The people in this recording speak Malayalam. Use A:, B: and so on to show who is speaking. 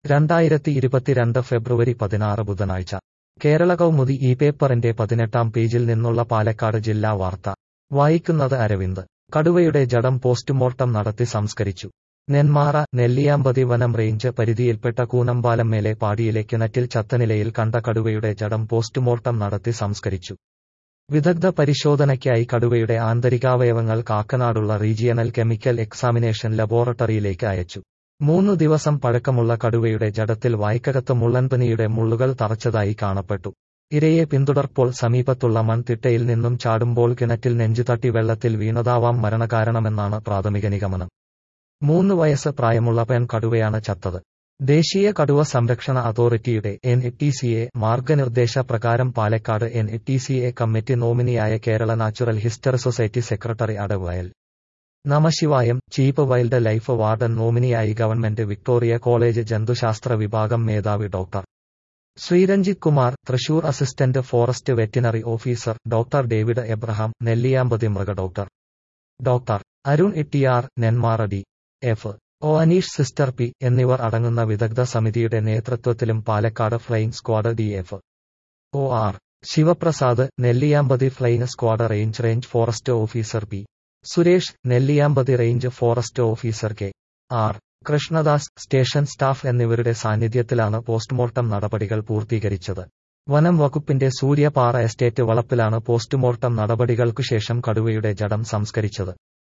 A: രണ്ടായിരത്തി ഇരുപത്തിരണ്ട് ഫെബ്രുവരി പതിനാറ് ബുധനാഴ്ച കേരള കൗമുദി ഈ പേപ്പറിന്റെ പതിനെട്ടാം പേജിൽ നിന്നുള്ള പാലക്കാട് ജില്ലാ വാർത്ത വായിക്കുന്നത് അരവിന്ദ് കടുവയുടെ ജഡം പോസ്റ്റ്മോർട്ടം നടത്തി സംസ്കരിച്ചു നെന്മാറ നെല്ലിയാമ്പതി വനം റേഞ്ച് പരിധിയിൽപ്പെട്ട കൂനമ്പാലം മേലെ പാടിയിലെ കിണറ്റിൽ ചത്ത നിലയിൽ കണ്ട കടുവയുടെ ജഡം പോസ്റ്റ്മോർട്ടം നടത്തി സംസ്കരിച്ചു വിദഗ്ധ പരിശോധനയ്ക്കായി കടുവയുടെ ആന്തരികാവയവങ്ങൾ കാക്കനാടുള്ള റീജിയണൽ കെമിക്കൽ എക്സാമിനേഷൻ ലബോറട്ടറിയിലേക്ക് അയച്ചു മൂന്നു ദിവസം പഴക്കമുള്ള കടുവയുടെ ജഡത്തിൽ വായ്ക്കകത്ത് മുള്ളൻപനിയുടെ മുള്ളുകൾ തറച്ചതായി കാണപ്പെട്ടു ഇരയെ പിന്തുടർപ്പോൾ സമീപത്തുള്ള മൺതിട്ടയിൽ നിന്നും ചാടുമ്പോൾ കിണറ്റിൽ നെഞ്ചുതട്ടി വെള്ളത്തിൽ വീണതാവാം മരണകാരണമെന്നാണ് പ്രാഥമിക നിഗമനം മൂന്ന് വയസ്സ് പ്രായമുള്ള പെൺ കടുവയാണ് ചത്തത് ദേശീയ കടുവ സംരക്ഷണ അതോറിറ്റിയുടെ എൻ ടി സി എ മാർഗനിർദ്ദേശ പ്രകാരം Palakkad N T C A committee നോമിനിയായ Kerala natural history society secretary Adavayal Namasivayam chief wildlife warden നോമിനിയായി ഗവൺമെന്റ് വിക്ടോറിയ കോളേജ് ജന്തുശാസ്ത്ര വിഭാഗം മേധാവി doctor Sreeranjith Kumar Thrissur assistant forest veterinary officer doctor David Abraham Nelliyampathy മൃഗ ഡോക്ടർ ഡോക്ടർ അരുൺ ഇട്ടിയാർ Nenmara D F O Aneesh sister P എന്നിവർ അടങ്ങുന്ന വിദഗ്ധ സമിതിയുടെ നേതൃത്വത്തിലും Palakkad flying squad D F O R Sivaprasad Nelliyampathy flying squad range range forest officer P Suresh Nelliyampathy range forest officer K R Krishnadas station staff എന്നിവരുടെ സാന്നിധ്യത്തിലാണ് പോസ്റ്റ്മോർട്ടം നടപടികൾ പൂർത്തീകരിച്ചത് വനം വകുപ്പിന്റെ സൂര്യപാറ എസ്റ്റേറ്റ് വളപ്പിലാണ് പോസ്റ്റ്മോർട്ടം നടപടികൾക്കുശേഷം കടുവയുടെ ജഡം സംസ്കരിച്ചത്